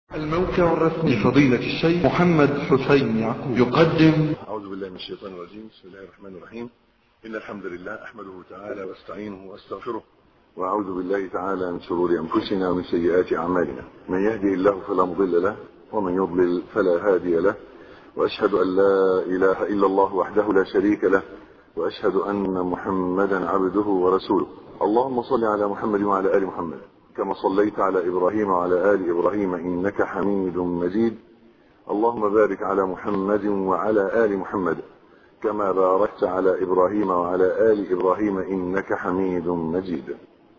الموقع الرسمي لفضيلة الشيخ محمد حسين يعقوب يقدم أعوذ بالله من الشيطان الرجيم بسم الله الرحمن الرحيم إن الحمد لله أحمده تعالى واستعينه واستغفره وأعوذ بالله تعالى من شرور أنفسنا ومن سيئات أعمالنا من يهدي الله فلا مضل له ومن يضلل فلا هادي له وأشهد أن لا إله إلا الله وحده لا شريك له وأشهد أن محمدا عبده ورسوله اللهم صل على محمد وعلى آل محمد كما صليت على إبراهيم وعلى آل إبراهيم إنك حميد مجيد اللهم بارك على محمد وعلى آل محمد كما باركت على إبراهيم وعلى آل إبراهيم إنك حميد مجيد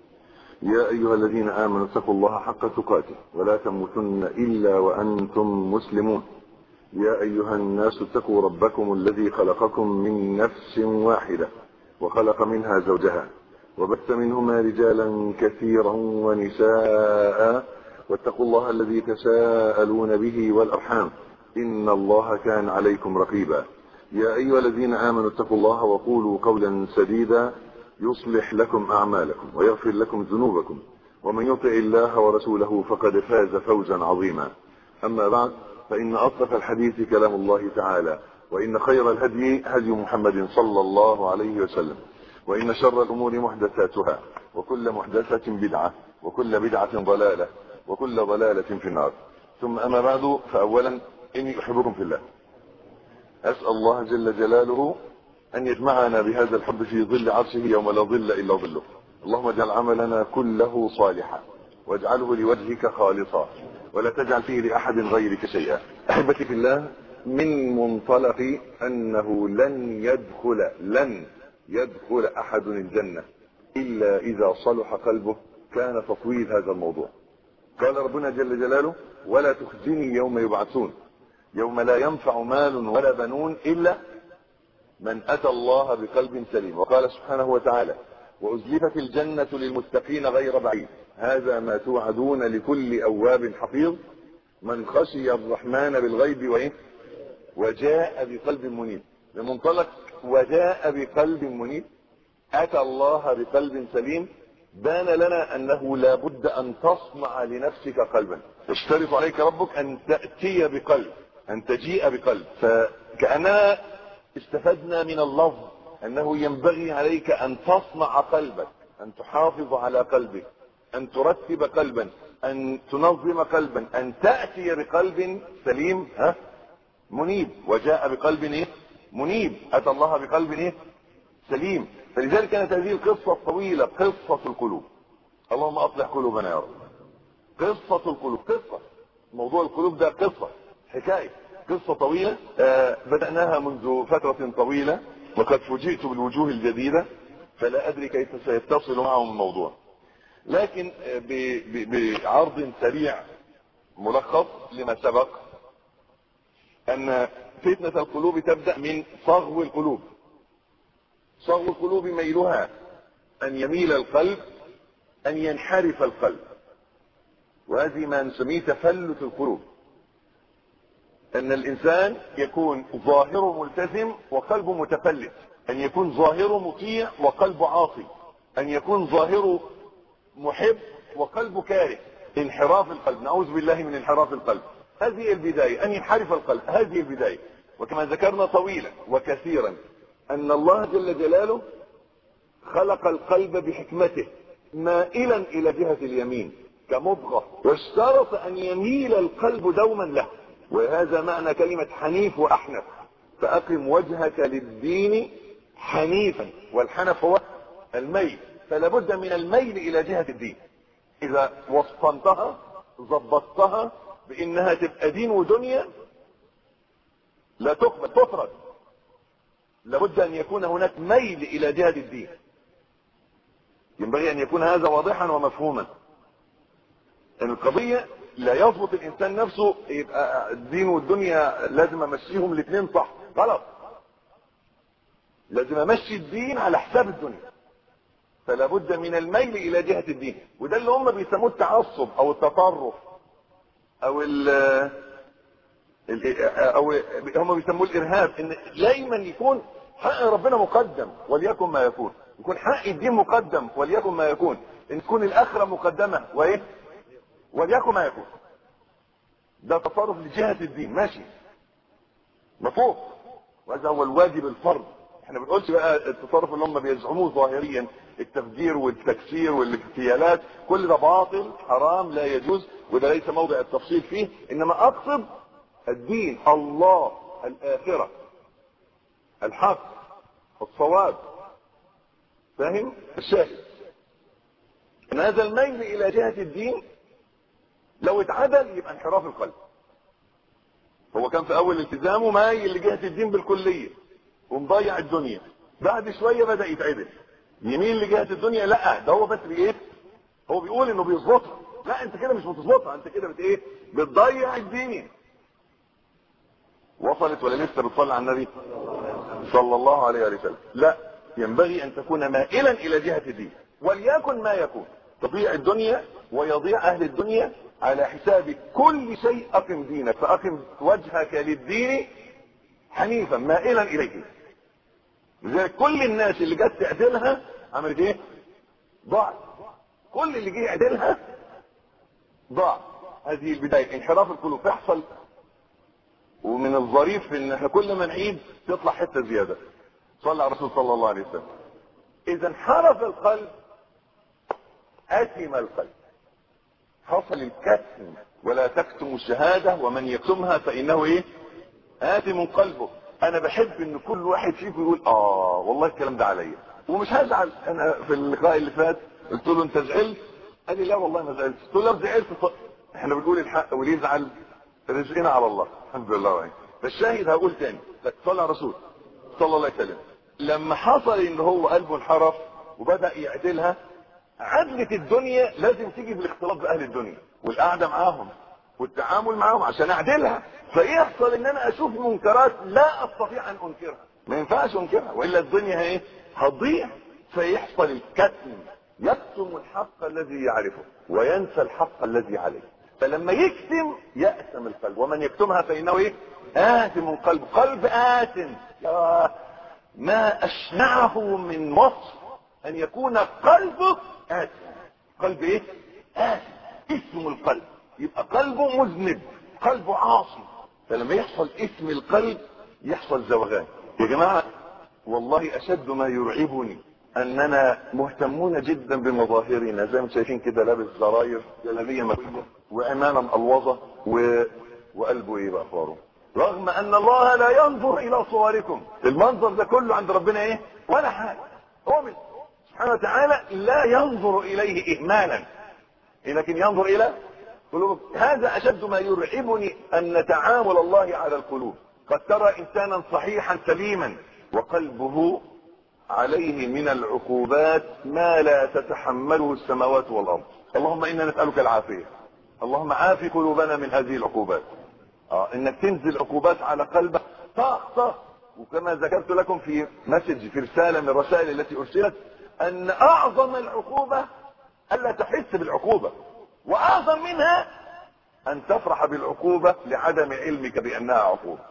يا أيها الذين آمنوا اتقوا الله حق تقاته ولا تموتن إلا وأنتم مسلمون يا أيها الناس اتقوا ربكم الذي خلقكم من نفس واحدة وخلق منها زوجها وبث منهما رجالا كثيرا ونساء واتقوا الله الذي تساءلون به والأرحام إن الله كان عليكم رقيبا يا أيها الذين آمنوا اتقوا الله وقولوا قولا سديدا يصلح لكم أعمالكم ويغفر لكم ذنوبكم ومن يطع الله ورسوله فقد فاز فوزا عظيما أما بعد فإن أصدق الحديث كلام الله تعالى وإن خير الهدي هدي محمد صلى الله عليه وسلم وإن شر الأمور محدثاتها وكل محدثة بدعة وكل بدعة ضلالة وكل ضلالة في النار ثم أما بعد فأولا إني أحبكم في الله أسأل الله جل جلاله أن يجمعنا بهذا الحب في ظل عرشه يوم لا ظل إلا ظله اللهم اجعل عملنا كله صالحا واجعله لوجهك خالصا ولا تجعل فيه لأحد غيرك شيئا أحبتي في الله من منطلق أنه لن يدخل لن يدخل أحد الجنة إلا إذا صلح قلبه كان تطويل هذا الموضوع قال ربنا جل جلاله ولا تخزني يوم يبعثون يوم لا ينفع مال ولا بنون إلا من أتى الله بقلب سليم وقال سبحانه وتعالى وأزلفت الجنة للمتقين غير بعيد هذا ما توعدون لكل أواب حفيظ من خشي الرحمن بالغيب وإيه وجاء بقلب منيب بمنطلق وجاء بقلب منيب أتى الله بقلب سليم بان لنا أنه لا بد أن تصنع لنفسك قلبا يشترط عليك ربك أن تأتي بقلب أن تجيء بقلب فكأننا استفدنا من اللفظ أنه ينبغي عليك أن تصنع قلبك أن تحافظ على قلبك أن ترتب قلبا أن تنظم قلبا أن تأتي بقلب سليم ها منيب وجاء بقلب إيه منيب أتى الله بقلب إيه سليم فلذلك كانت هذه القصة الطويلة قصة القلوب اللهم أصلح قلوبنا يا رب قصة القلوب قصة موضوع القلوب ده قصة حكاية قصة طويلة آه بدأناها منذ فترة طويلة وقد فوجئت بالوجوه الجديدة فلا أدري كيف سيتصل معهم الموضوع لكن آه بعرض سريع ملخص لما سبق أن فتنة القلوب تبدأ من صغو القلوب صغو القلوب ميلها أن يميل القلب أن ينحرف القلب وهذه ما نسميه تفلت القلوب أن الإنسان يكون ظاهره ملتزم وقلبه متفلت أن يكون ظاهره مطيع وقلبه عاصي أن يكون ظاهره محب وقلبه كاره انحراف القلب نعوذ بالله من انحراف القلب هذه البداية أن ينحرف القلب هذه البداية وكما ذكرنا طويلا وكثيرا أن الله جل جلاله خلق القلب بحكمته مائلا إلى جهة اليمين كمضغة واشترط أن يميل القلب دوما له وهذا معنى كلمة حنيف وأحنف فأقم وجهك للدين حنيفا والحنف هو الميل فلا بد من الميل إلى جهة الدين إذا وصفنتها ضبطتها بانها تبقى دين ودنيا لا تقبل تفرد لابد ان يكون هناك ميل الى جهة الدين ينبغي ان يكون هذا واضحا ومفهوما ان القضية لا يضبط الانسان نفسه يبقى الدين والدنيا لازم امشيهم الاثنين صح غلط لازم امشي الدين على حساب الدنيا فلا بد من الميل الى جهة الدين وده اللي هم بيسموه التعصب او التطرف او ال او هم بيسموه الارهاب ان دايما يكون حق ربنا مقدم وليكن ما يكون يكون حق الدين مقدم وليكن ما يكون ان تكون الاخره مقدمه وايه وليكن ما يكون ده تصرف لجهة الدين ماشي مفهوم وهذا هو الواجب الفرض احنا ما بنقولش بقى التصرف اللي هم بيزعموه ظاهريا التفجير والتكسير والاغتيالات كل ده باطل حرام لا يجوز وده ليس موضع التفصيل فيه انما اقصد الدين الله الاخره الحق الصواب فاهم الشاهد ان هذا الميل الى جهه الدين لو اتعدل يبقى انحراف القلب هو كان في اول التزامه مايل لجهه الدين بالكليه ومضيع الدنيا بعد شويه بدا يتعدل يميل لجهه الدنيا لا ده هو بس بايه هو بيقول انه بيظبطها لا انت كده مش بتظبطها انت كده بت ايه بتضيع الدين وصلت ولا لسه بتصلي على النبي صلى الله عليه وسلم لا ينبغي ان تكون مائلا الى جهه الدين وليكن ما يكون تضيع الدنيا ويضيع اهل الدنيا على حساب كل شيء اقم دينك فاقم وجهك للدين حنيفا مائلا اليه لذلك كل الناس اللي جت تعدلها عملت ايه ضاعت كل اللي جه يعدلها ضاع هذه البدايه انحراف القلوب تحصل ومن الظريف ان احنا كل ما نعيد تطلع حته زياده صلى على الرسول صلى الله عليه وسلم اذا انحرف القلب اثم القلب حصل الكتم ولا تكتموا الشهاده ومن يكتمها فانه ايه آثم قلبه انا بحب ان كل واحد فيكم يقول اه والله الكلام ده عليا ومش هزعل انا في اللقاء اللي فات قلت له انت زعلت قال لي لا والله ما زعلت قلت له لو زعلت ف... احنا بنقول الحق واللي يزعل رزقنا على الله الحمد لله وعين. فالشاهد هقول تاني صلى على الرسول صلى الله عليه وسلم لما حصل ان هو قلبه انحرف وبدا يعدلها عدلة الدنيا لازم تيجي بالاختلاط باهل الدنيا والقعده معاهم والتعامل معاهم عشان اعدلها فيحصل ان انا اشوف منكرات لا استطيع ان انكرها ما ينفعش انكرها والا الدنيا ايه هتضيع فيحصل الكتم يكتم الحق الذي يعرفه وينسى الحق الذي عليه فلما يكتم يأثم القلب ومن يكتمها فإنه ايه آثم قلب قلب آثم يا ما أشنعه من وصف أن يكون قلبك آثم قلب ايه آثم اسم القلب يبقى قلبه مذنب قلبه عاصي فلما يحصل اسم القلب يحصل زوغان يا جماعة والله أشد ما يرعبني أننا مهتمون جدا بمظاهرنا زي ما شايفين كده لابس زراير جلابية مكوية وعمامة مقلوظة و... وقلبه ايه بقى اخباره رغم ان الله لا ينظر الى صوركم المنظر ده كله عند ربنا ايه ولا حاجة هو من سبحانه وتعالى لا ينظر اليه اهمالا لكن ينظر الى قلوب هذا اشد ما يرعبني ان تعامل الله على القلوب قد ترى انسانا صحيحا سليما وقلبه عليه من العقوبات ما لا تتحمله السماوات والارض اللهم انا نسالك العافيه اللهم عافي قلوبنا من هذه العقوبات اه انك تنزل عقوبات على قلبك طخ طخ وكما ذكرت لكم في مسج في رساله من الرسائل التي ارسلت ان اعظم العقوبه الا تحس بالعقوبه واعظم منها ان تفرح بالعقوبه لعدم علمك بانها عقوبه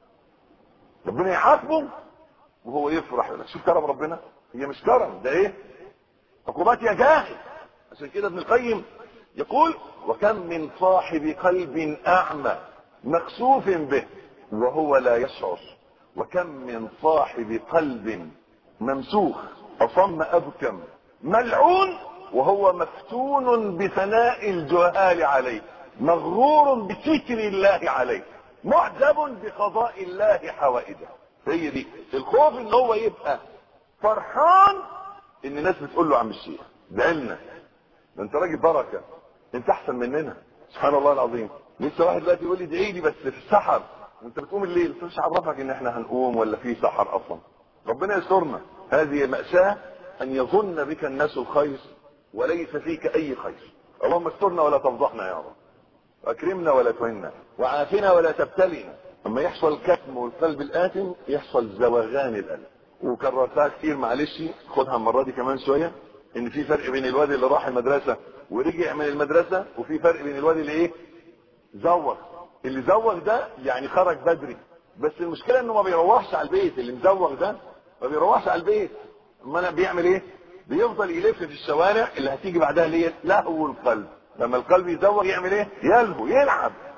ربنا يعاقبه وهو يفرح يقول لك شوف كرم ربنا هي مش كرم ده ايه عقوبات يا جاهل عشان كده ابن القيم يقول وكم من صاحب قلب اعمى مكسوف به وهو لا يشعر وكم من صاحب قلب ممسوخ اصم ابكم ملعون وهو مفتون بثناء الجهال عليه مغرور بستر الله عليه معجب بقضاء الله حوائجه هي دي الخوف ان هو يبقى فرحان ان الناس بتقول له عم الشيخ ده لنا ده انت راجل بركه انت احسن مننا سبحان الله العظيم لسه واحد دلوقتي يقول لي ادعي لي بس في السحر وانت بتقوم الليل انت مش عرفك ان احنا هنقوم ولا في سحر اصلا ربنا يسترنا هذه مأساة ان يظن بك الناس الخير وليس فيك اي خير اللهم استرنا ولا تفضحنا يا رب واكرمنا ولا تهنا وعافنا ولا تبتلنا لما يحصل الكتم والقلب الآثم يحصل زوغان القلب وكررتها كتير معلش خدها المرة دي كمان شوية ان في فرق بين الواد اللي راح المدرسة ورجع من المدرسة وفي فرق بين الواد اللي ايه زوغ اللي زوغ ده يعني خرج بدري بس المشكلة انه ما بيروحش على البيت اللي مزوغ ده ما بيروحش على البيت امال بيعمل ايه بيفضل يلف في الشوارع اللي هتيجي بعدها اللي هي لهو القلب لما القلب يزوغ يعمل ايه يلهو يلعب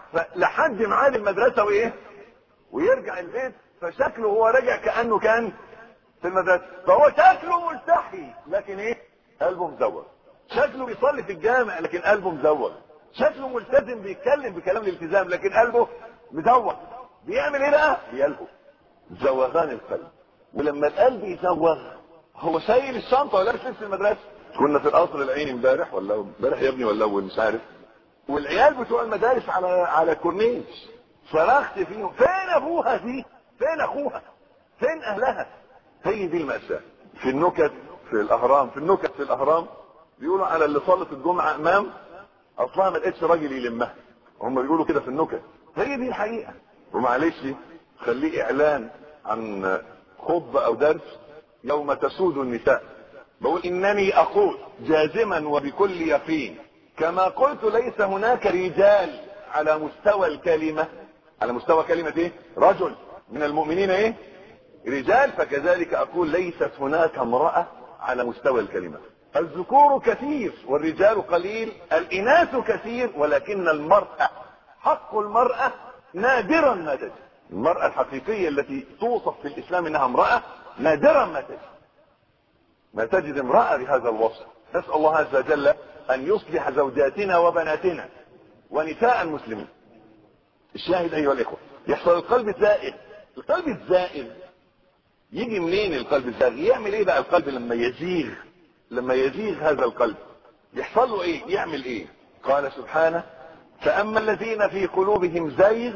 فلحد ميعاد المدرسه وايه ويرجع البيت فشكله هو راجع كانه كان في المدرسه فهو شكله ملتحي لكن ايه قلبه مزوج شكله بيصلي في الجامع لكن قلبه مزوج شكله ملتزم بيتكلم بكلام الالتزام لكن قلبه مزوج بيعمل ايه بقى بيلهو زوغان القلب ولما القلب يزوغ هو شايل الشنطه ولا لابس لبس المدرسه كنا في القصر العيني امبارح ولا امبارح يا ابني ولا اول مش عارف والعيال بتوع المدارس على على الكورنيش صرخت فيهم فين ابوها دي فين اخوها فين اهلها هي دي المأساة في النكت في الاهرام في النكت في الاهرام بيقولوا على اللي صلت الجمعة امام اصلها ما لقيتش راجل يلمها هم بيقولوا كده في النكت هي دي الحقيقة ومعلش خليه اعلان عن خطبة او درس يوم تسود النساء بقول انني اقول جازما وبكل يقين كما قلت ليس هناك رجال على مستوى الكلمة على مستوى كلمة ايه رجل من المؤمنين ايه رجال فكذلك اقول ليست هناك امرأة على مستوى الكلمة الذكور كثير والرجال قليل الاناث كثير ولكن المرأة حق المرأة نادرا ما تجد المرأة الحقيقية التي توصف في الاسلام انها امرأة نادرا ما تجد ما تجد امرأة بهذا الوصف نسأل الله عز وجل ان يصلح زوجاتنا وبناتنا ونساء المسلمين الشاهد ايها الاخوة يحصل القلب الزائد القلب الزائد يجي منين القلب الزائد يعمل ايه بقى القلب لما يزيغ لما يزيغ هذا القلب يحصل له ايه يعمل ايه قال سبحانه فاما الذين في قلوبهم زيغ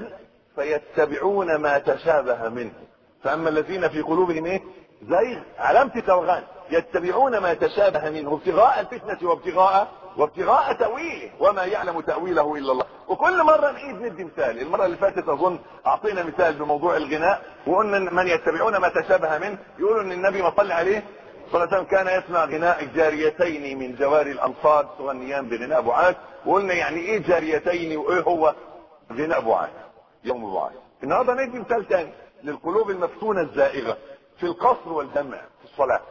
فيتبعون ما تشابه منه فاما الذين في قلوبهم ايه زيغ علامة توغان يتبعون ما تشابه منه ابتغاء الفتنة وابتغاء وابتغاء تأويله وما يعلم تأويله إلا الله وكل مرة نعيد ندي مثال المرة اللي فاتت أظن أعطينا مثال بموضوع الغناء وقلنا من يتبعون ما تشابه منه يقولوا أن النبي ما صلى عليه صلى الله عليه وسلم كان يسمع غناء جاريتين من جواري الأنصار تغنيان بغناء بعاد وقلنا يعني إيه جاريتين وإيه هو غناء بعاد يوم بعاد النهارده ندي مثال تاني للقلوب المفتونة الزائغة في القصر والجمع في الصلاة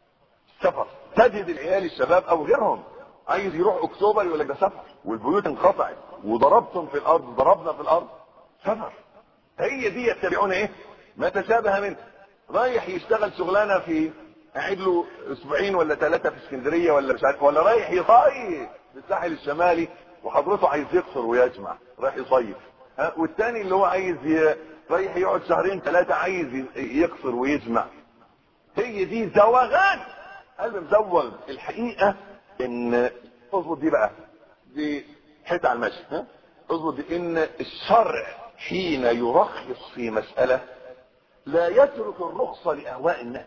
سفر تجد العيال الشباب او غيرهم عايز يروح اكتوبر يقول لك ده سفر والبيوت انقطعت وضربتم في الارض ضربنا في الارض سفر هي دي يتبعون ايه ما تشابه منه رايح يشتغل شغلانه في قاعد له اسبوعين ولا ثلاثه في اسكندريه ولا مش عارف ولا رايح يصيف في الساحل الشمالي وحضرته عايز يقصر ويجمع رايح يصيف ها والتاني اللي هو عايز ي... رايح يقعد شهرين ثلاثه عايز يقصر ويجمع هي دي زوغان قلب مزوغ الحقيقه ان اظبط دي بقى دي حته على المشي ها اظبط دي ان الشرع حين يرخص في مساله لا يترك الرخصه لاهواء الناس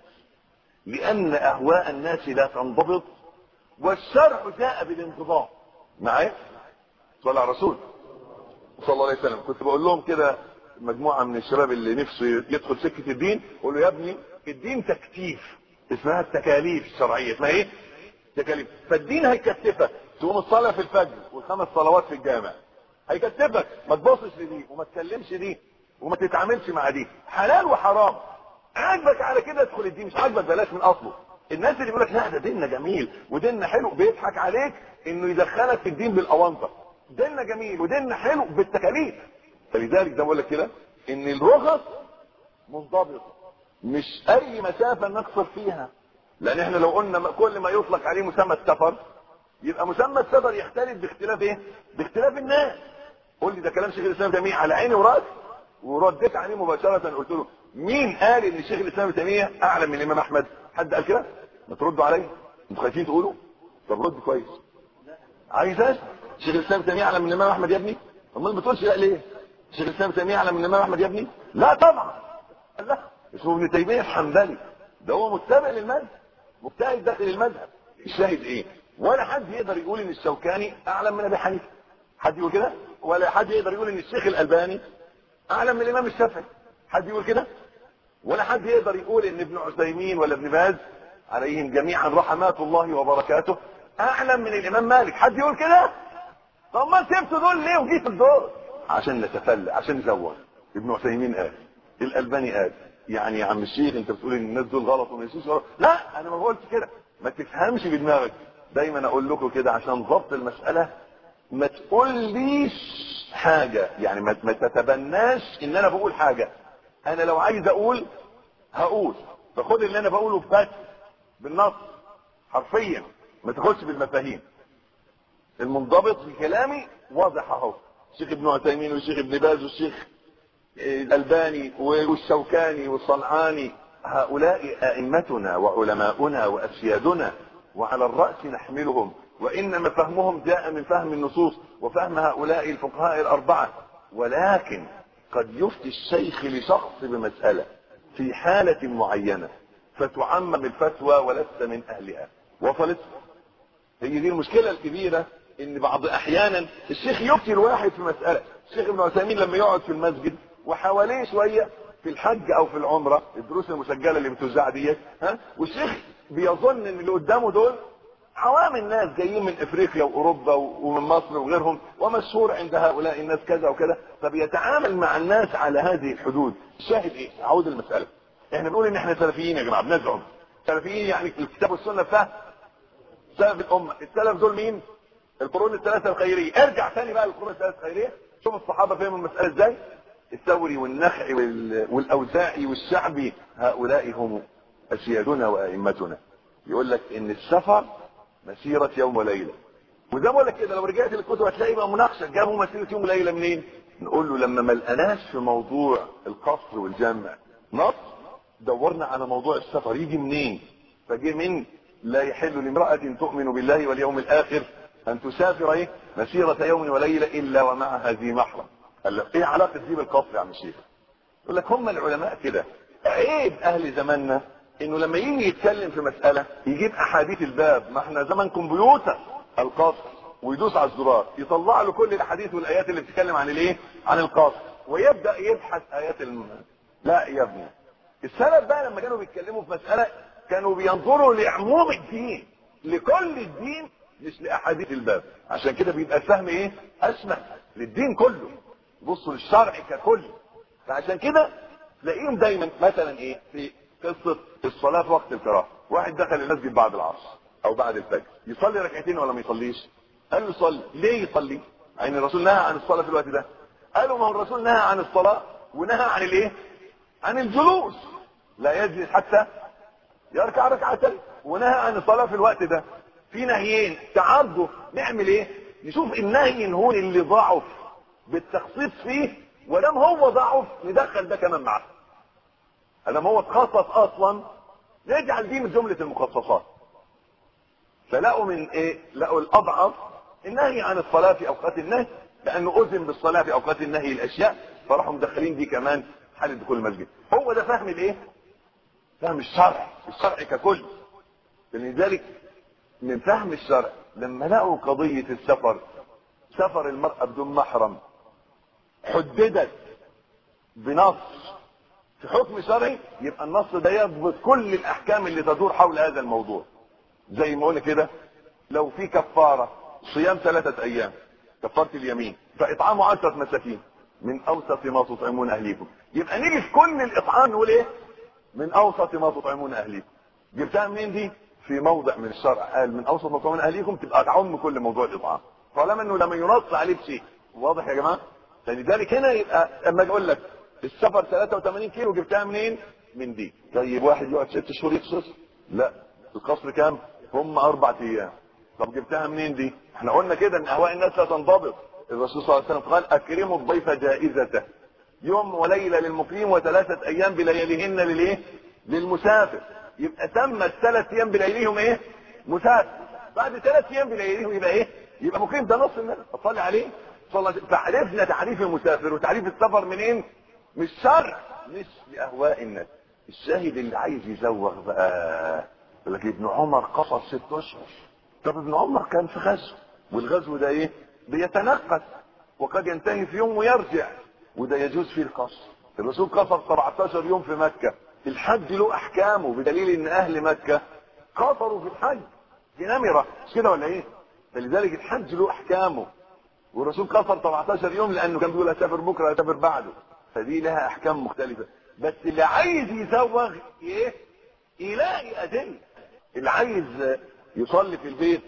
لان اهواء الناس لا تنضبط والشرع جاء بالانضباط معايا صلى على الرسول صلى الله عليه وسلم كنت بقول لهم كده مجموعه من الشباب اللي نفسه يدخل سكه الدين قول له يا ابني الدين تكتيف اسمها التكاليف الشرعيه اسمها ايه تكاليف فالدين هيكتفك تقوم الصلاه في الفجر والخمس صلوات في الجامع هيكتفك ما تبصش لدي وما تكلمش دي وما تتعاملش مع دي حلال وحرام عاجبك على كده ادخل الدين مش عاجبك بلاش من اصله الناس اللي بيقول لك لا ده ديننا جميل وديننا حلو بيضحك عليك انه يدخلك في الدين بالاونطه ديننا جميل وديننا حلو بالتكاليف فلذلك زي ما بقول لك كده ان الرخص منضبطه مش اي مسافه نقصر فيها لان احنا لو قلنا كل ما يطلق عليه مسمى السفر يبقى مسمى السفر يختلف باختلاف ايه باختلاف الناس قول لي ده كلام شيخ الاسلام تيميه على عيني وراسي ورديت عليه مباشره قلت له مين قال ان شيخ الاسلام تيميه اعلم من الامام احمد حد قال كده ما تردوا عليا انتوا خايفين تقولوا طب رد كويس عايز اسمع شيخ الاسلام تيميه اعلم من الامام احمد يا ابني امال ما بتقولش لا ليه شيخ الاسلام تيميه اعلم من الامام احمد يا ابني لا طبعا لا اسمه ابن تيميه الحنبلي ده هو متبع للمذهب مجتهد داخل المذهب الشاهد ايه ولا حد يقدر يقول ان الشوكاني اعلم من ابي حنيفه حد يقول كده ولا حد يقدر يقول ان الشيخ الالباني اعلم من الامام الشافعي حد يقول كده ولا حد يقدر يقول ان ابن عثيمين ولا ابن باز عليهم جميعا رحمات الله وبركاته اعلم من الامام مالك حد يقول كده طب ما سبت دول ليه وجيت دول عشان نتفلى عشان نزور ابن عثيمين قال الالباني قال يعني يا عم الشيخ انت بتقول ان الناس دول غلط وما يسوش غلط لا انا ما بقولش كده ما تفهمش بدماغك دايما اقول لكم كده عشان ضبط المساله ما تقوليش حاجة يعني ما ما تتبناش ان انا بقول حاجة انا لو عايز اقول هقول فخد اللي انا بقوله بس بالنص حرفيا ما تاخدش بالمفاهيم المنضبط في كلامي واضح اهو الشيخ ابن عثيمين والشيخ ابن باز والشيخ الألباني والشوكاني والصنعاني هؤلاء أئمتنا وعلماؤنا وأسيادنا وعلى الرأس نحملهم وإنما فهمهم جاء من فهم النصوص وفهم هؤلاء الفقهاء الأربعة ولكن قد يفتي الشيخ لشخص بمسألة في حالة معينة فتعمم الفتوى ولست من أهلها وصلت هي دي المشكلة الكبيرة ان بعض احيانا الشيخ يفتي الواحد في مسألة الشيخ ابن عثيمين لما يقعد في المسجد وحواليه شوية في الحج او في العمرة الدروس المسجلة اللي بتوزع ديت ها والشيخ بيظن ان اللي قدامه دول عوام الناس جايين من افريقيا واوروبا ومن مصر وغيرهم ومشهور عند هؤلاء الناس كذا وكذا فبيتعامل مع الناس على هذه الحدود الشاهد ايه اعود المسألة احنا بنقول ان احنا سلفيين يا جماعة بنزعم سلفيين يعني الكتاب والسنة فهم سلف الامة السلف دول مين القرون الثلاثة الخيرية ارجع تاني بقى للقرون الثلاثة الخيرية شوف الصحابة فهموا المسألة ازاي الثوري والنخعي وال- والاوزاعي والشعبي هؤلاء هم اسيادنا وائمتنا يقول لك ان السفر مسيرة يوم وليلة وزي ما بقول لك كده لو رجعت للكتب هتلاقي بقى مناقشة جابوا مسيرة يوم وليلة منين نقول له لما ما لقناش في موضوع القصر والجمع نص دورنا على موضوع السفر يجي منين فجه من لا يحل لامرأة تؤمن بالله واليوم الآخر أن تسافر إيه مسيرة يوم وليلة إلا ومعها ذي محرم قال له إيه علاقة دي بالقصر يا عم الشيخ يقول لك هم العلماء كده عيب أهل زماننا إنه لما يجي يتكلم في مسألة يجيب أحاديث الباب ما احنا زمن كمبيوتر القصر ويدوس على الزرار يطلع له كل الأحاديث والآيات اللي بتتكلم عن الإيه عن القصر ويبدأ يبحث آيات الم... لا يا ابني السلف بقى لما كانوا بيتكلموا في مسألة كانوا بينظروا لعموم الدين لكل الدين مش لأحاديث الباب عشان كده بيبقى الفهم ايه أشمل للدين كله بصوا للشرع ككل فعشان كده تلاقيهم دايما مثلا ايه في قصة الصلاة في وقت الفراغ واحد دخل المسجد بعد العصر او بعد الفجر يصلي ركعتين ولا ما يصليش قال له صلي ليه يصلي يعني الرسول نهى عن الصلاة في الوقت ده قالوا ما هو الرسول نهى عن الصلاة ونهى عن الايه عن الجلوس لا يجلس حتى يركع ركعتين ونهى عن الصلاة في الوقت ده في نهيين تعرضه نعمل ايه نشوف النهي ينهون اللي ضعف بالتخصيص فيه ودام هو ضعف ندخل ده كمان معاه ادام هو اتخصص اصلا نجعل دي من جملة المخصصات فلقوا من ايه لقوا الاضعف النهي عن الصلاة في اوقات النهي لانه اذن بالصلاة في اوقات النهي الاشياء فراحوا مدخلين دي كمان حالة دخول المسجد هو ده فهم الايه فهم الشرع الشرع ككل لذلك من فهم الشرع لما لقوا قضية السفر سفر المرأة بدون محرم حددت بنص في حكم شرعي يبقى النص ده يضبط كل الاحكام اللي تدور حول هذا الموضوع زي ما قلنا كده لو في كفارة صيام ثلاثة ايام كفارة اليمين فاطعام عشرة مساكين من اوسط ما تطعمون اهليكم يبقى نيجي في كل الاطعام نقول ايه من اوسط ما تطعمون اهليكم جبتها منين دي في موضع من الشرع قال من اوسط ما تطعمون اهليكم تبقى تعم كل موضوع الاطعام طالما انه لما ينص عليه بشيء واضح يا جماعه فلذلك هنا يبقى اما اقول لك السفر 83 كيلو جبتها منين من دي طيب واحد يقعد ست شهور يقصر لا القصر كام هم اربع ايام طب جبتها منين دي احنا قلنا كده ان اهواء الناس لا تنضبط الرسول صلى الله عليه وسلم قال اكرموا الضيف جائزته يوم وليله للمقيم وثلاثه ايام بلياليهن للايه للمسافر يبقى تم الثلاث ايام بلياليهم ايه مسافر بعد ثلاث ايام بلياليهم يبقى ايه يبقى مقيم ده نص الناس اصلي عليه صلى فعرفنا تعريف المسافر وتعريف السفر منين مش شرع مش لاهواء الناس الشاهد اللي عايز يزوغ بقى يقول لك ابن عمر قصر ست اشهر طب ابن عمر كان في غزو والغزو ده ايه بيتنقل وقد ينتهي في يوم ويرجع وده يجوز فيه القصر الرسول قصر 17 يوم في مكة الحج له احكامه بدليل ان اهل مكة قصروا في الحج في نمرة مش كده ولا ايه فلذلك الحج له احكامه والرسول قصر 17 يوم لانه كان بيقول اسافر بكره اسافر بعده فدي لها احكام مختلفة بس اللي عايز يزوغ ايه يلاقي ادله اللي عايز يصلي في البيت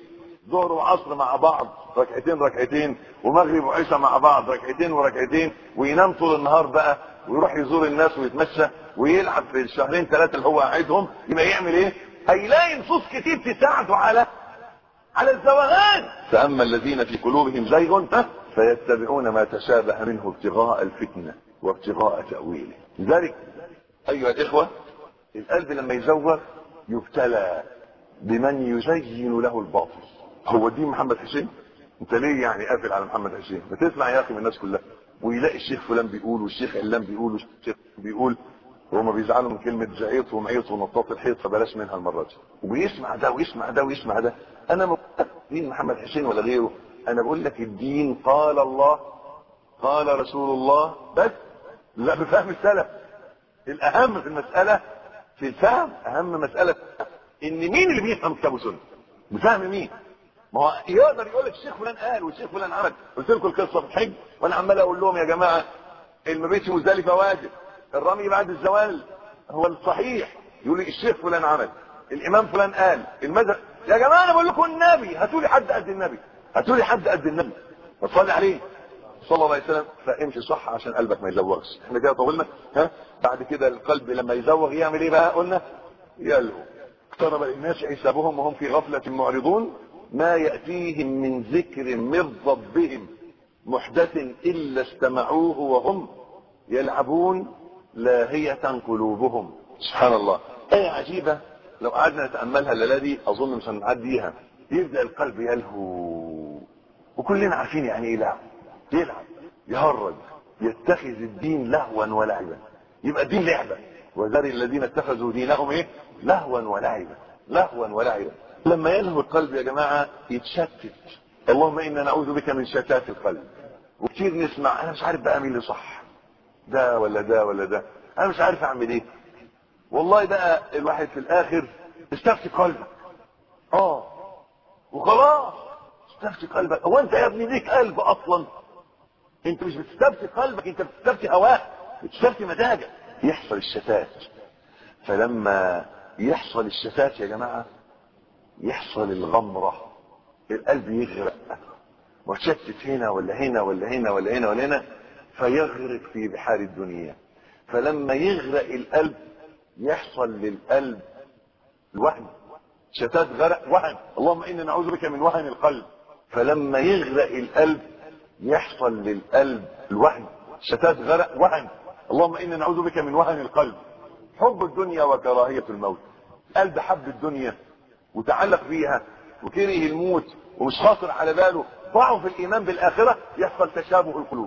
ظهر وعصر مع بعض ركعتين ركعتين ومغرب وعشاء مع بعض ركعتين وركعتين وينام طول النهار بقى ويروح يزور الناس ويتمشى ويلعب في الشهرين ثلاثه اللي هو قاعدهم يبقى يعمل ايه؟ هيلاقي نصوص كتير تساعده على على الزواغان فاما الذين في قلوبهم زيغ فيتبعون ما تشابه منه ابتغاء الفتنه وابتغاء تاويله لذلك ايها الاخوه القلب لما يزوغ يبتلى بمن يزين له الباطل هو دين محمد حسين انت ليه يعني قافل على محمد حسين ما تسمع يا اخي من الناس كلها ويلاقي الشيخ فلان بيقول والشيخ علان بيقول والشيخ بيقول وهم بيزعلوا من كلمة زعيط ومعيط ونطاط الحيط فبلاش منها المرة دي وبيسمع ده ويسمع ده ويسمع ده انا ما دين محمد حسين ولا غيره انا بقول لك الدين قال الله قال رسول الله بس لا بفهم السلف الاهم في المسألة في الفهم اهم مسألة ان مين اللي بيفهم كتاب وسنة بفهم مين ما هو يقدر يقول لك الشيخ فلان قال والشيخ فلان عمل قلت لكم القصه في الحج وانا عمال اقول لهم يا جماعه المبيت في مزدلفه واجب الرمي بعد الزوال هو الصحيح يقول لي الشيخ فلان عمل الامام فلان قال المذهب يا جماعه انا بقول لكم النبي هاتوا لي حد قد النبي هاتوا لي حد قد النبي وصلي عليه صلى الله عليه وسلم فامشي صح عشان قلبك ما يزوغش احنا كده طولنا ها بعد كده القلب لما يزوغ يعمل ايه بقى قلنا يلهو اقترب للناس حسابهم وهم في غفله معرضون ما يأتيهم من ذكر من ربهم محدث إلا استمعوه وهم يلعبون لاهية قلوبهم سبحان الله آية عجيبة لو قعدنا نتأملها الليلة دي أظن مش هنعديها يبدأ القلب يلهو وكلنا عارفين يعني إيه لهو يلعب يهرج يتخذ الدين لهوا ولعبا يبقى الدين لعبة وذر الذين اتخذوا دينهم ايه لهوا ولعبا لهوا ولعبا لما يلهو القلب يا جماعة يتشتت اللهم إنا نعوذ بك من شتات القلب وكتير نسمع أنا مش عارف بقى مين اللي صح ده ولا ده ولا ده أنا مش عارف أعمل إيه والله بقى الواحد في الآخر استفتي قلبك آه وخلاص استفتي قلبك هو أنت يا ابني ليك قلب أصلا أنت مش بتستفتي قلبك أنت بتستفتي هواك بتستفتي مزاجك يحصل الشتات فلما يحصل الشتات يا جماعه يحصل الغمرة القلب يغرق وتشتت هنا ولا هنا ولا هنا ولا هنا ولا هنا فيغرق في بحار الدنيا فلما يغرق القلب يحصل للقلب الوهن شتات غرق وهن اللهم انا نعوذ بك من وهن القلب فلما يغرق القلب يحصل للقلب الوهن شتات غرق وهن اللهم انا نعوذ بك من وهن القلب حب الدنيا وكراهية الموت قلب حب الدنيا وتعلق بيها وكره الموت ومش خاطر على باله ضعف الايمان بالاخره يحصل تشابه القلوب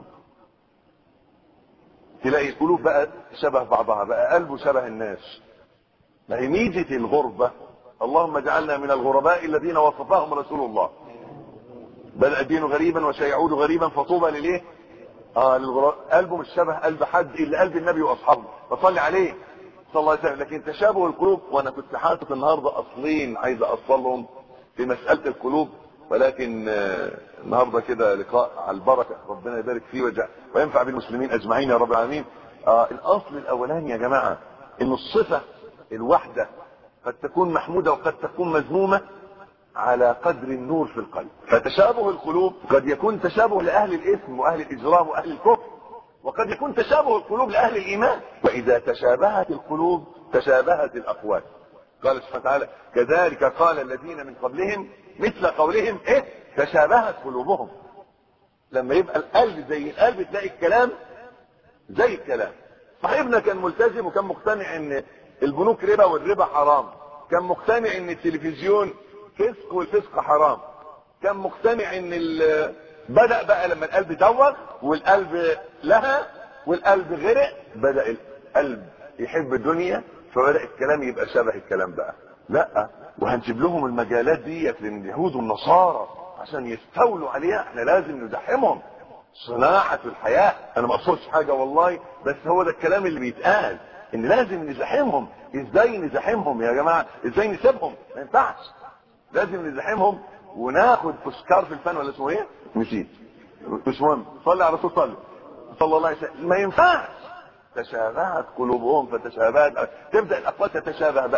تلاقي القلوب بقى شبه بعضها بقى قلبه شبه الناس ما هي ميزه الغربه اللهم اجعلنا من الغرباء الذين وصفهم رسول الله بدا الدين غريبا وسيعود غريبا فطوبى لليه اه للغرباء قلبه مش شبه قلب حد الا قلب النبي واصحابه فصلي عليه صلى الله عليه وسلم لكن تشابه القلوب وانا كنت حاطط النهارده اصلين عايز اوصلهم في مساله القلوب ولكن النهارده كده لقاء على البركه ربنا يبارك فيه وجع وينفع بالمسلمين اجمعين يا رب العالمين آه الاصل الاولاني يا جماعه ان الصفه الواحده قد تكون محموده وقد تكون مذمومه على قدر النور في القلب فتشابه القلوب قد يكون تشابه لاهل الاثم واهل الاجرام واهل الكفر وقد يكون تشابه القلوب لاهل الايمان واذا تشابهت القلوب تشابهت الاقوال قال سبحانه وتعالى كذلك قال الذين من قبلهم مثل قولهم ايه تشابهت قلوبهم لما يبقى القلب زي القلب تلاقي الكلام زي الكلام صاحبنا كان ملتزم وكان مقتنع ان البنوك ربا والربا حرام كان مقتنع ان التلفزيون فسق والفسق حرام كان مقتنع ان بدأ بقى لما القلب دوغ والقلب لها والقلب غرق بدأ القلب يحب الدنيا فبدأ الكلام يبقى شبه الكلام بقى لا وهنسيب لهم المجالات ديت لليهود والنصارى عشان يستولوا عليها احنا لازم نزاحمهم صناعة الحياة انا ما اقصدش حاجة والله بس هو ده الكلام اللي بيتقال ان لازم نزاحمهم ازاي نزاحمهم يا جماعة ازاي نسيبهم ما ينفعش لازم نزاحمهم وناخد تذكار في الفن ولا اسمه ايه نسيت مش مهم صلي على الرسول صلي صلى الله عليه وسلم ما ينفعش تشابهت قلوبهم فتشابهت تبدا الاقوال تتشابه بقى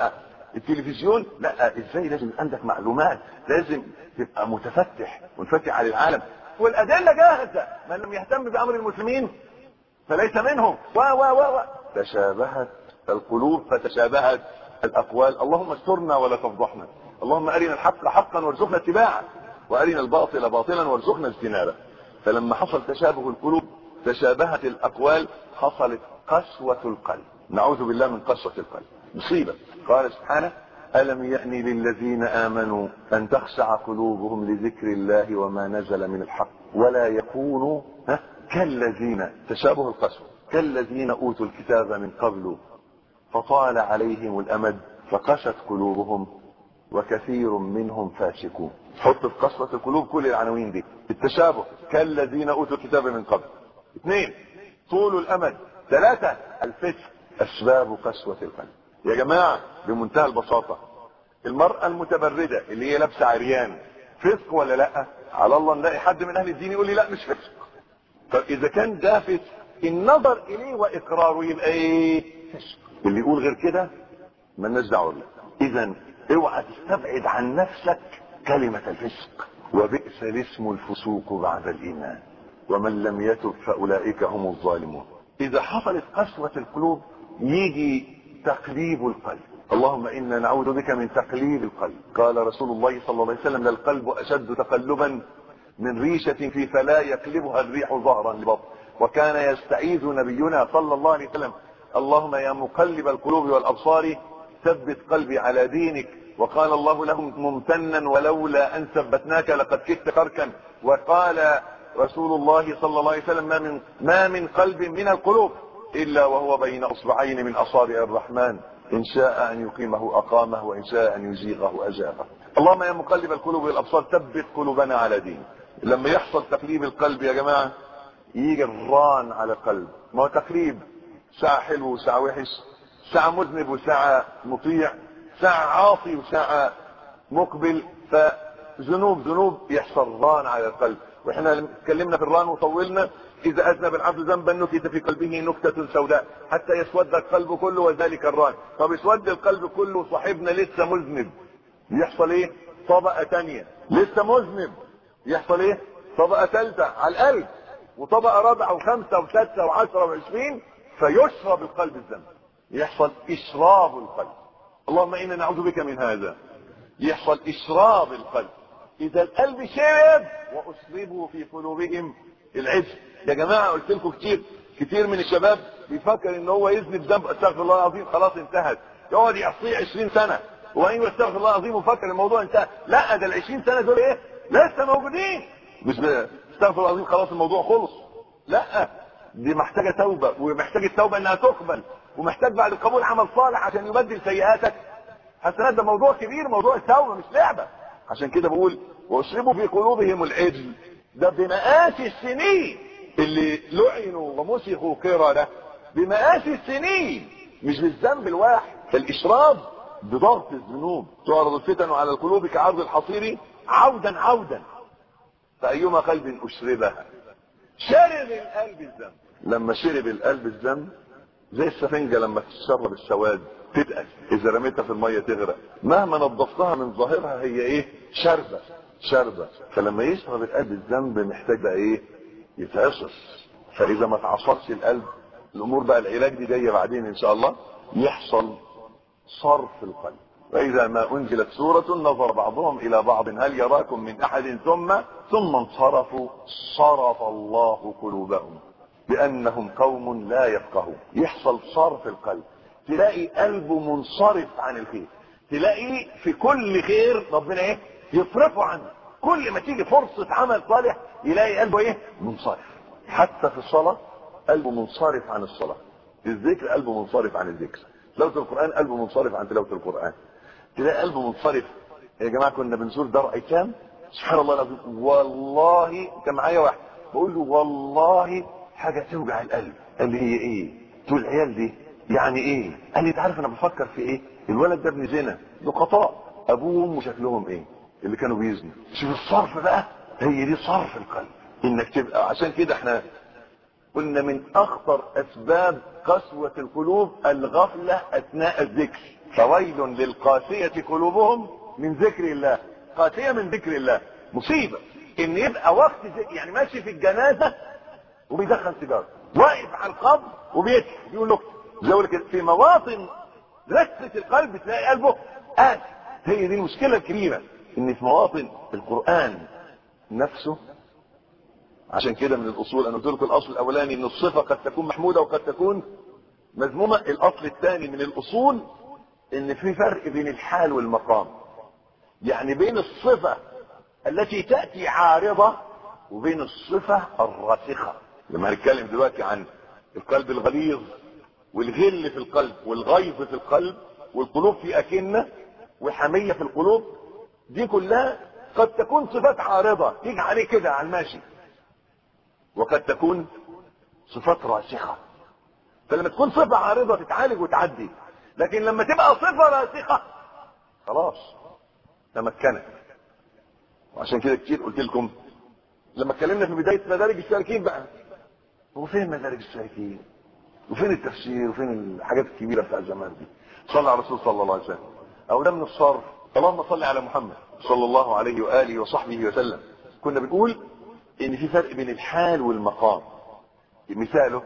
التلفزيون لا ازاي لازم عندك معلومات لازم تبقى متفتح منفتح على العالم والادله جاهزه من لم يهتم بامر المسلمين فليس منهم و و و و تشابهت القلوب فتشابهت الاقوال اللهم استرنا ولا تفضحنا اللهم ارنا الحق حقا وارزقنا اتباعه وارنا الباطل باطلا وارزقنا اجتنابه فلما حصل تشابه القلوب تشابهت الاقوال حصلت قسوه القلب نعوذ بالله من قسوه القلب مصيبه قال سبحانه الم يأن للذين امنوا ان تخشع قلوبهم لذكر الله وما نزل من الحق ولا يكونوا ها كالذين تشابه القسوه كالذين اوتوا الكتاب من قبل فطال عليهم الامد فقست قلوبهم وكثير منهم فاسقون حط في قسوة القلوب كل العناوين دي التشابه كالذين اوتوا الكتاب من قبل اثنين طول الامد ثلاثة الفسق اسباب قسوة القلب يا جماعة بمنتهى البساطة المرأة المتبردة اللي هي لابسة عريان فسق ولا لا على الله نلاقي حد من اهل الدين يقول لي لا مش فسق طب اذا كان ده فسق النظر اليه واقراره يبقى ايه فسق اللي يقول غير كده مالناش دعوه بيه اذا اوعى تستبعد عن نفسك كلمة الفسق وبئس الاسم الفسوق بعد الايمان ومن لم يتب فاولئك هم الظالمون اذا حصلت قسوة القلوب يجي تقليب القلب اللهم انا نعوذ بك من تقليب القلب قال رسول الله صلى الله عليه وسلم للقلب اشد تقلبا من ريشة في فلا يقلبها الريح ظهرا لبطن وكان يستعيذ نبينا صلى الله عليه وسلم اللهم يا مقلب القلوب والابصار ثبت قلبي على دينك وقال الله لهم ممتنا ولولا ان ثبتناك لقد كدت تركا وقال رسول الله صلى الله عليه وسلم ما من ما من قلب من القلوب الا وهو بين اصبعين من اصابع الرحمن ان شاء ان يقيمه اقامه وان شاء ان يزيغه ازاغه اللهم يا مقلب القلوب والابصار ثبت قلوبنا على دينك لما يحصل تقليب القلب يا جماعه يجي الران على القلب ما هو تقليب ساعة حلو وساعة وحش ساعة مذنب وساعة مطيع ساعة عاصي وساعة مقبل فذنوب ذنوب يحصل ران على القلب واحنا اتكلمنا في الران وطولنا اذا اذنب العبد ذنبا نكت في قلبه نكتة سوداء حتى يسود القلب كله وذلك الران طب يسود القلب كله صاحبنا لسه مذنب يحصل ايه طبقة تانية لسه مذنب يحصل ايه طبقة ثالثة على القلب وطبقة رابعة وخمسة وستة وعشرة وعشرين فيشرب القلب الذنب يحصل اشراب القلب اللهم انا نعوذ بك من هذا يحصل اشراب القلب اذا القلب شرب واشربوا في قلوبهم العجل يا جماعه قلت لكم كتير كتير من الشباب بيفكر ان هو يذنب ذنب استغفر الله العظيم خلاص انتهت يقعد يعصيه 20 سنه وبعدين يستغفر الله العظيم وفكر الموضوع انتهى لا ده ال 20 سنه دول ايه لسه موجودين مش استغفر الله العظيم خلاص الموضوع خلص لا دي محتاجه توبه ومحتاج التوبه انها تقبل ومحتاج بعد القبول عمل صالح عشان يبدل سيئاتك حسنات ده موضوع كبير موضوع التوبه مش لعبه عشان كده بقول واشربوا في قلوبهم العجل ده بمئات السنين اللي لعنوا ومسخوا قردة بمئات السنين مش بالذنب الواحد الاشراب بضغط الذنوب تعرض الفتن على القلوب كعرض الحصير عودا عودا فايما قلب اشربها شرب القلب الذنب لما شرب القلب الذنب زي السفنجه لما تشرب السواد تتقل اذا رميتها في الميه تغرق مهما نظفتها من ظاهرها هي ايه شربه شربه فلما يشرب القلب الذنب محتاج بقى ايه يتعصص فاذا ما تعصرش القلب الامور بقى العلاج دي جايه بعدين ان شاء الله يحصل صرف القلب فاذا ما انزلت سوره نظر بعضهم الى بعض هل يراكم من احد ثم ثم انصرفوا صرف الله قلوبهم بانهم قوم لا يفقهون يحصل صرف القلب تلاقي قلبه منصرف عن الخير تلاقي في كل خير ربنا ايه يصرفه عنه كل ما تيجي فرصة عمل صالح يلاقي قلبه ايه منصرف حتى في الصلاة قلبه منصرف عن الصلاة الذكر قلبه منصرف عن الذكر تلاوة القرآن قلبه منصرف عن تلاوة القرآن تلاقي قلبه منصرف يا جماعة كنا بنزور دار ايتام سبحان الله العظيم والله كان معايا واحد بقول له والله حاجة توجع القلب قال لي هي ايه تقول العيال دي يعني ايه قال لي انت عارف انا بفكر في ايه الولد ده ابن زنا لقطاء ابوه وامه شكلهم ايه اللي كانوا بيزنوا شوف الصرف بقى هي دي صرف القلب انك تبقى عشان كده احنا قلنا من اخطر اسباب قسوة القلوب الغفلة اثناء الذكر فويل للقاسية قلوبهم من ذكر الله قاسية من ذكر الله مصيبة ان يبقى وقت زي يعني ماشي في الجنازة وبيدخل سيجارة واقف على القبر وبيضحك بيقول له زي كده في مواطن ركة القلب تلاقي قلبه قاسي هي دي المشكلة الكبيرة ان في مواطن القرآن نفسه عشان كده من الاصول انا قلت لكم الاصل الاولاني ان الصفة قد تكون محمودة وقد تكون مذمومة الاصل الثاني من الاصول ان في فرق بين الحال والمقام يعني بين الصفة التي تأتي عارضة وبين الصفة الراسخة لما هنتكلم دلوقتي عن القلب الغليظ والغل في القلب والغيظ في القلب والقلوب في أكنة وحمية في القلوب دي كلها قد تكون صفات عارضة تيجي عليه كده على الماشي وقد تكون صفات راسخة فلما تكون صفة عارضة تتعالج وتعدي لكن لما تبقى صفة راسخة خلاص تمكنت وعشان كده كتير قلت لكم لما اتكلمنا في بداية مدارج السالكين بقى هو فين مدارج السالكين وفين التفسير وفين الحاجات الكبيرة بتاع زمان دي صلى على الرسول صلى الله عليه وسلم او ده من الصرف اللهم صل على محمد صلى الله عليه وآله وصحبه وسلم كنا بنقول ان في فرق بين الحال والمقام مثاله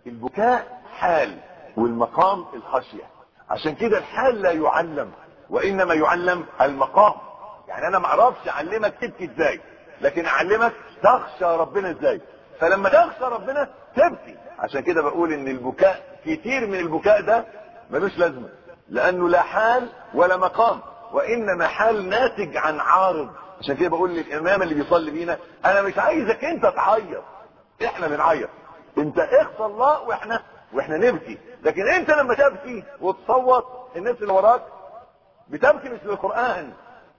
البكاء حال والمقام الخشية عشان كده الحال لا يعلم وانما يعلم المقام يعني انا ما اعرفش اعلمك تبكي ازاي لكن اعلمك تخشى ربنا ازاي فلما تخشى ربنا تبكي عشان كده بقول ان البكاء كتير من البكاء ده ملوش لازمه لانه لا حال ولا مقام وانما حال ناتج عن عارض عشان كده بقول للامام اللي بيصلي بينا انا مش عايزك انت تعيط احنا بنعيط انت اخفى الله واحنا واحنا نبكي لكن انت لما تبكي وتصوت الناس اللي وراك بتبكي مثل القران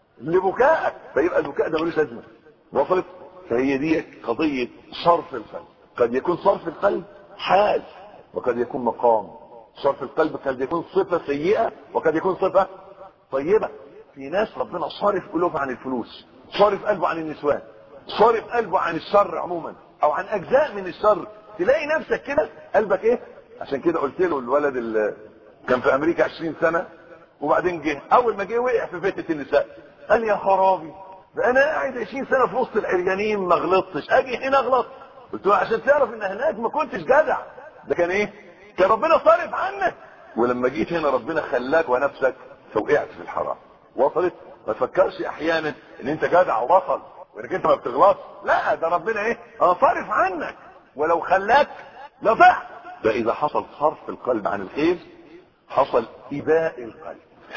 لبكائك فيبقى البكاء ده ملوش لازمه وصلت فهي دي قضيه صرف القلب قد يكون صرف القلب حال وقد يكون مقام صرف القلب قد يكون صفه سيئه وقد يكون صفه طيبه في ناس ربنا صارف قلوبها عن الفلوس صارف قلبه عن النسوان صارف قلبه عن الشر عموما او عن اجزاء من الشر تلاقي نفسك كده قلبك ايه عشان كده قلت له الولد اللي كان في امريكا 20 سنه وبعدين جه اول ما جه وقع في فتنه النساء قال يا خرابي ده انا قاعد 20 سنه في وسط العريانين ما غلطتش اجي هنا اغلط قلت له عشان تعرف ان هناك ما كنتش جدع ده كان ايه كان ربنا صارف عنك ولما جيت هنا ربنا خلاك ونفسك فوقعت في الحرام وصلت ما تفكرش احيانا ان انت جدع وبطل وانك انت ما بتغلطش لا ده ربنا ايه اه صارف عنك ولو خلاك لضعت ده اذا حصل صرف القلب عن الخير حصل اباء القلب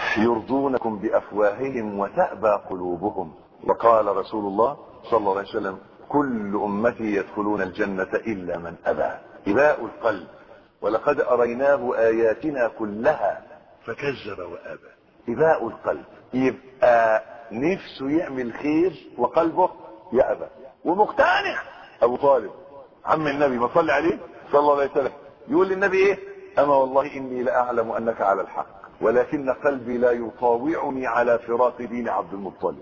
يرضونكم بافواههم وتأبى قلوبهم وقال رسول الله صلى الله عليه وسلم كل امتي يدخلون الجنة الا من ابى اباء القلب ولقد اريناه اياتنا كلها فكذب وابى اباء القلب يبقى نفسه يعمل خير وقلبه يأبى ومقتنع ابو طالب عم النبي ما صلي عليه صلى الله عليه وسلم يقول للنبي ايه اما والله اني لاعلم انك على الحق ولكن قلبي لا يطاوعني على فراق دين عبد المطلب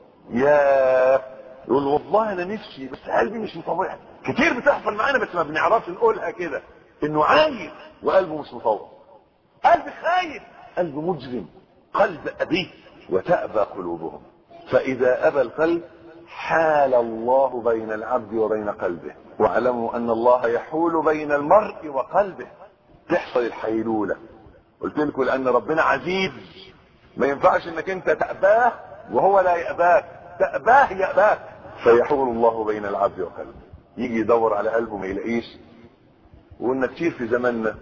يا يقول والله انا نفسي بس قلبي مش مطوعني كتير بتحصل معانا بس ما بنعرفش نقولها كده انه عايز وقلبه مش مطوع قلب خايف قلب مجرم قلب ابيه وتأبى قلوبهم فاذا ابى القلب حال الله بين العبد وبين قلبه واعلموا ان الله يحول بين المرء وقلبه تحصل الحيلولة قلت لكم لان ربنا عزيز ما ينفعش انك انت تأباه وهو لا يأباك تأباه يأباك فيحول الله بين العبد وقلبه يجي يدور على قلبه ما يلاقيش وقلنا كتير في زماننا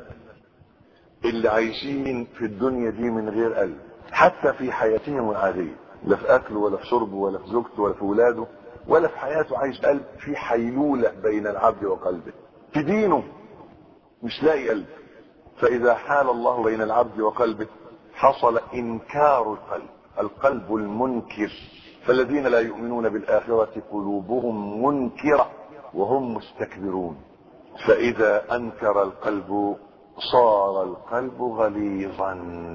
اللي عايشين في الدنيا دي من غير قلب حتى في حياتهم العادية لا في اكله ولا في شربه ولا في زوجته ولا في ولاده ولا في حياته عايش قلب في حيلولة بين العبد وقلبه في دينه مش لاقي قلب فاذا حال الله بين العبد وقلبه حصل انكار القلب القلب المنكر فالذين لا يؤمنون بالاخرة قلوبهم منكرة وهم مستكبرون فاذا انكر القلب صار القلب غليظا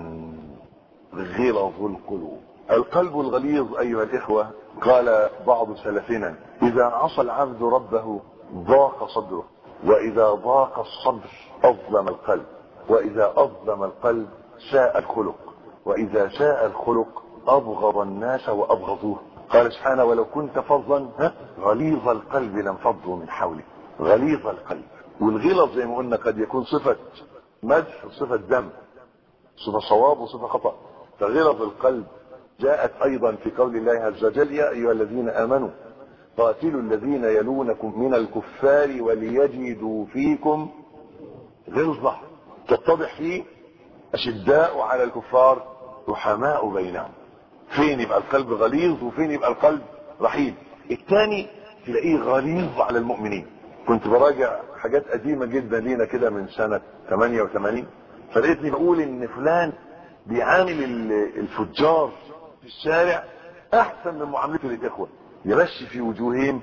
غلظ القلوب القلب الغليظ ايها الاخوة قال بعض سلفنا اذا عصى العبد ربه ضاق صدره واذا ضاق الصدر اظلم القلب واذا اظلم القلب ساء الخلق واذا شاء الخلق ابغض الناس وابغضوه قال سبحانه ولو كنت فظا ها غليظ القلب لانفضوا من حولك غليظ القلب والغلظ زي ما قلنا قد يكون صفة مدح وصفة ذم صفة صواب وصفة خطأ فغلظ القلب جاءت ايضا في قول الله عز وجل يا ايها الذين امنوا قاتلوا الذين يلونكم من الكفار وليجدوا فيكم غلظة تتضح فيه اشداء على الكفار رحماء بينهم فين يبقى القلب غليظ وفين يبقى القلب رحيم الثاني تلاقيه غليظ على المؤمنين كنت براجع حاجات قديمة جدا لينا كده من سنة 88 فلقيتني بقول ان فلان بيعامل الفجار في الشارع احسن من معاملته للاخوة يمشي في وجوههم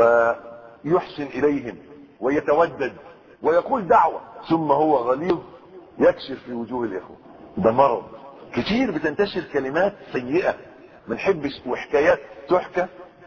ويحسن اليهم ويتودد ويقول دعوة ثم هو غليظ يكشف في وجوه الاخوة ده مرض كتير بتنتشر كلمات سيئة بنحب وحكايات تحكى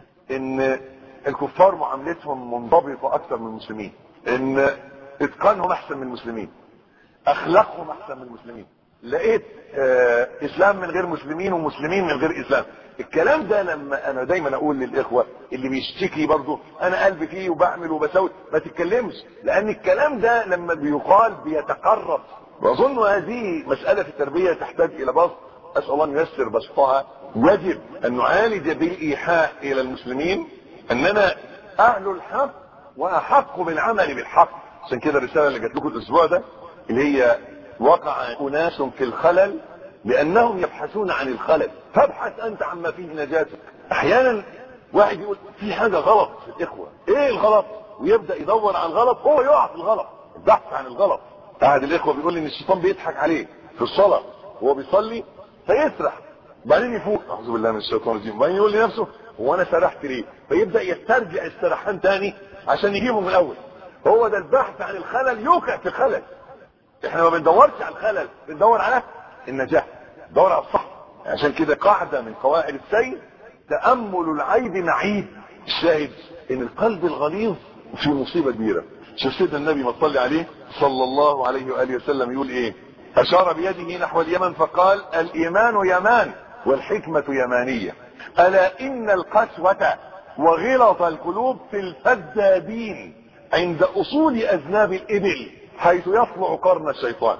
ان الكفار معاملتهم منضبطة اكثر من المسلمين ان اتقانهم احسن من المسلمين اخلاقهم احسن من المسلمين لقيت آه اسلام من غير مسلمين ومسلمين من غير اسلام الكلام ده لما انا دايما اقول للاخوة اللي بيشتكي برضه انا قلبي فيه وبعمل وبسوي ما تتكلمش لان الكلام ده لما بيقال بيتقرب واظن هذه مسألة في التربية تحتاج الى بسط اسأل الله ان ييسر بسطها يجب ان نعالج بالايحاء الى المسلمين اننا اهل الحق واحق بالعمل بالحق عشان كده الرسالة اللي جات لكم الاسبوع ده اللي هي وقع اناس في الخلل لانهم يبحثون عن الخلل فابحث انت عما فيه نجاتك احيانا واحد يقول في حاجة غلط في الاخوة ايه الغلط ويبدأ يدور عن الغلط هو يقع في الغلط البحث عن الغلط احد الاخوة بيقول لي ان الشيطان بيضحك عليه في الصلاة وهو بيصلي فيسرح بعدين يفوق اعوذ بالله من الشيطان الرجيم وبعدين يقول لنفسه هو انا سرحت ليه فيبدا يسترجع السرحان تاني عشان يجيبه من الاول هو ده البحث عن الخلل يوقع في خلل احنا ما بندورش على الخلل بندور على النجاح ندور على الصح عشان كده قاعده من قواعد السير تامل العيب معيب الشاهد ان القلب الغليظ في مصيبه كبيره شوف سيدنا النبي ما صلي عليه صلى الله عليه واله وسلم يقول ايه اشار بيده نحو اليمن فقال الايمان يمان والحكمه يمانيه الا ان القسوه وغلظ القلوب في الفدادين عند اصول اذناب الابل حيث يطلع قرن الشيطان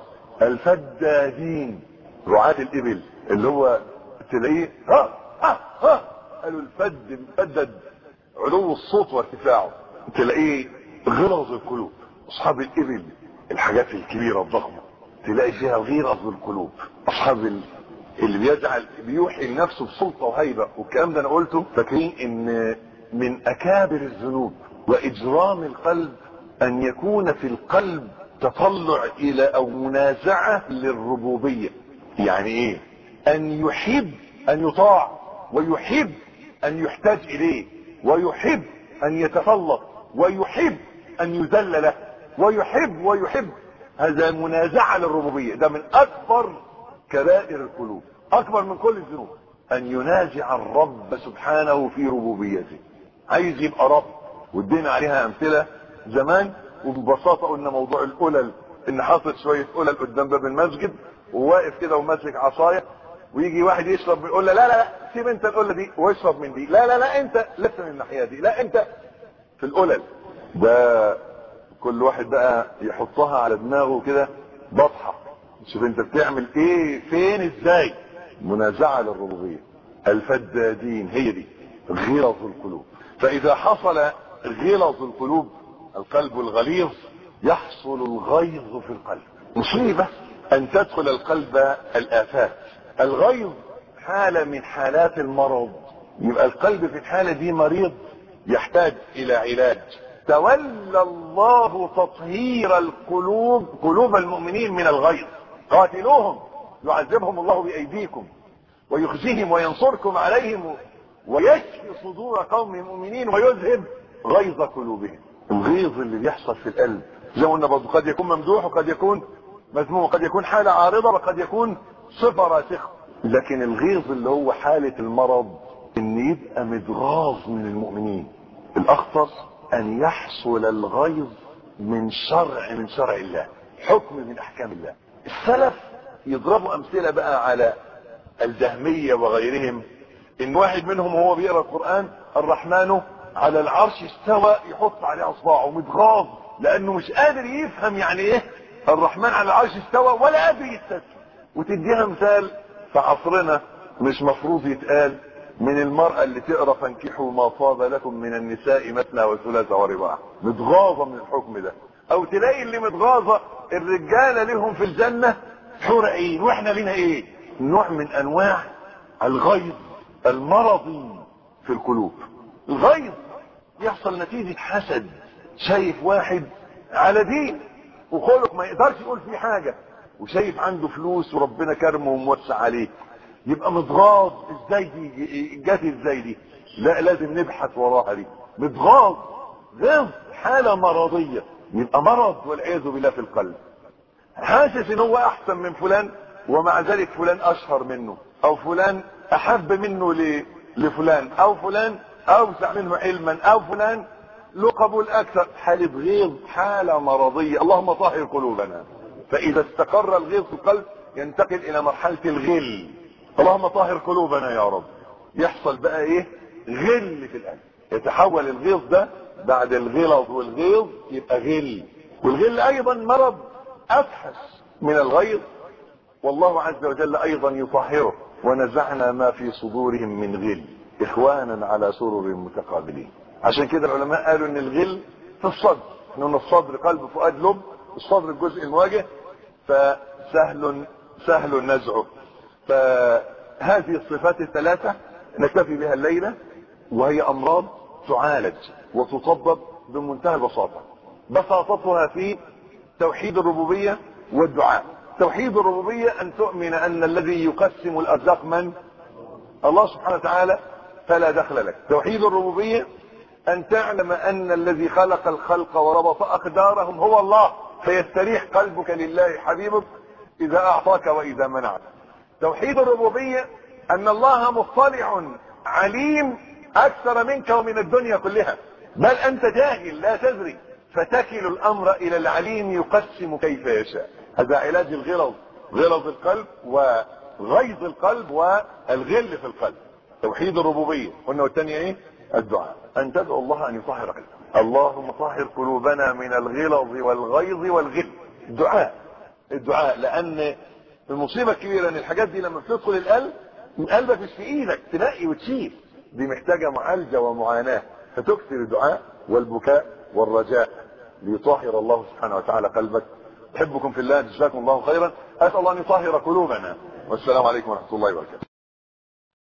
الفدادين رعاة الابل اللي هو تلاقيه ها ها ها قالوا الفد مفدد علو الصوت وارتفاعه تلاقيه غلظ القلوب اصحاب الابل الحاجات الكبيره الضخمه تلاقي فيها غيرظ القلوب اصحاب ال... اللي بيجعل بيوحي لنفسه بسلطه وهيبه والكلام ده انا قلته فاكرين ان من اكابر الذنوب واجرام القلب ان يكون في القلب تطلع الى او منازعه للربوبيه يعني ايه ان يحب ان يطاع ويحب ان يحتاج اليه ويحب ان يتسلط ويحب ان يذل له ويحب ويحب هذا منازعة للربوبية ده من اكبر كبائر القلوب اكبر من كل الذنوب ان ينازع الرب سبحانه في ربوبيته عايز يبقى رب وادينا عليها امثلة زمان وببساطة قلنا موضوع القلل ان حاطط شوية قلل قدام باب المسجد وواقف كده وماسك عصاية ويجي واحد يشرب يقول له لا لا لا سيب انت القلة دي واشرب من دي لا لا لا انت لسه من الناحية دي لا انت في القلل ده كل واحد بقى يحطها على دماغه كده بطحة شوف انت بتعمل ايه فين ازاي منازعة للربوبية الفدادين هي دي غلظ القلوب فاذا حصل غلظ القلوب القلب الغليظ يحصل الغيظ في القلب مصيبة ان تدخل القلب الافات الغيظ حالة من حالات المرض يبقى القلب في الحالة دي مريض يحتاج الى علاج تولى الله تطهير القلوب قلوب المؤمنين من الغيظ قاتلوهم يعذبهم الله بايديكم ويخزيهم وينصركم عليهم ويشفي صدور قوم مؤمنين ويذهب غيظ قلوبهم الغيظ اللي بيحصل في القلب زي ما قلنا برضه قد يكون ممدوح وقد يكون مذموم قد يكون حالة عارضة وقد يكون صفة راسخة لكن الغيظ اللي هو حالة المرض ان يبقى متغاظ من المؤمنين الاخطر ان يحصل الغيظ من شرع من شرع الله حكم من احكام الله السلف يضربوا امثله بقى على الجهمية وغيرهم ان واحد منهم وهو بيقرأ القرآن الرحمن على العرش استوى يحط عليه اصبعه متغاظ لانه مش قادر يفهم يعني ايه الرحمن على العرش استوى ولا قادر يستسلم وتديها مثال في عصرنا مش مفروض يتقال من المرأة اللي تقرا فانكحوا ما طاب لكم من النساء مثنى وثلاث ورباع متغاظة من الحكم ده او تلاقي اللي متغاظة الرجالة لهم في الجنة حور عين واحنا لنا ايه نوع من انواع الغيظ المرضي في القلوب الغيظ يحصل نتيجة حسد شايف واحد على دين وخلق ما يقدرش يقول فيه حاجة وشايف عنده فلوس وربنا كرمه وموسع عليه يبقى متغاظ ازاي دي جات ازاي دي لا لازم نبحث وراها دي متغاظ غيظ حالة مرضية يبقى مرض والعياذ بالله في القلب حاسس ان هو احسن من فلان ومع ذلك فلان اشهر منه او فلان احب منه ل... لفلان او فلان اوسع منه علما او فلان له قبول اكثر حالة غيظ حالة مرضية اللهم طهر قلوبنا فاذا استقر الغيظ في القلب ينتقل الى مرحلة الغل اللهم طهر قلوبنا يا رب يحصل بقى ايه غل في القلب يتحول الغيظ ده بعد الغلظ والغيظ يبقى غل والغل ايضا مرض افحش من الغيظ والله عز وجل ايضا يطهره ونزعنا ما في صدورهم من غل اخوانا على سرر متقابلين عشان كده العلماء قالوا ان الغل في الصدر ان الصدر قلب فؤاد لب الصدر الجزء المواجه فسهل سهل نزعه فهذه الصفات الثلاثة نكتفي بها الليلة وهي امراض تعالج وتطبب بمنتهى البساطة بساطتها في توحيد الربوبية والدعاء توحيد الربوبية ان تؤمن ان الذي يقسم الارزاق من الله سبحانه وتعالى فلا دخل لك توحيد الربوبية ان تعلم ان الذي خلق الخلق وربط اقدارهم هو الله فيستريح قلبك لله حبيبك اذا اعطاك واذا منعك توحيد الربوبية ان الله مطلع عليم اكثر منك ومن الدنيا كلها بل انت جاهل لا تدري فتكل الامر الى العليم يقسم كيف يشاء هذا علاج الغلظ غلظ القلب وغيظ القلب والغل في القلب توحيد الربوبية قلنا والثانية ايه الدعاء ان تدعو الله ان يطهر قلبك اللهم طهر قلوبنا من الغلظ والغيظ والغل الدعاء الدعاء لان المصيبة الكبيرة ان الحاجات دي لما بتدخل القلب من قلبك مش في ايدك تنقي وتشيل دي محتاجة معالجة ومعاناة فتكثر الدعاء والبكاء والرجاء ليطهر الله سبحانه وتعالى قلبك احبكم في الله جزاكم الله خيرا اسال الله ان يطهر قلوبنا والسلام عليكم ورحمه الله وبركاته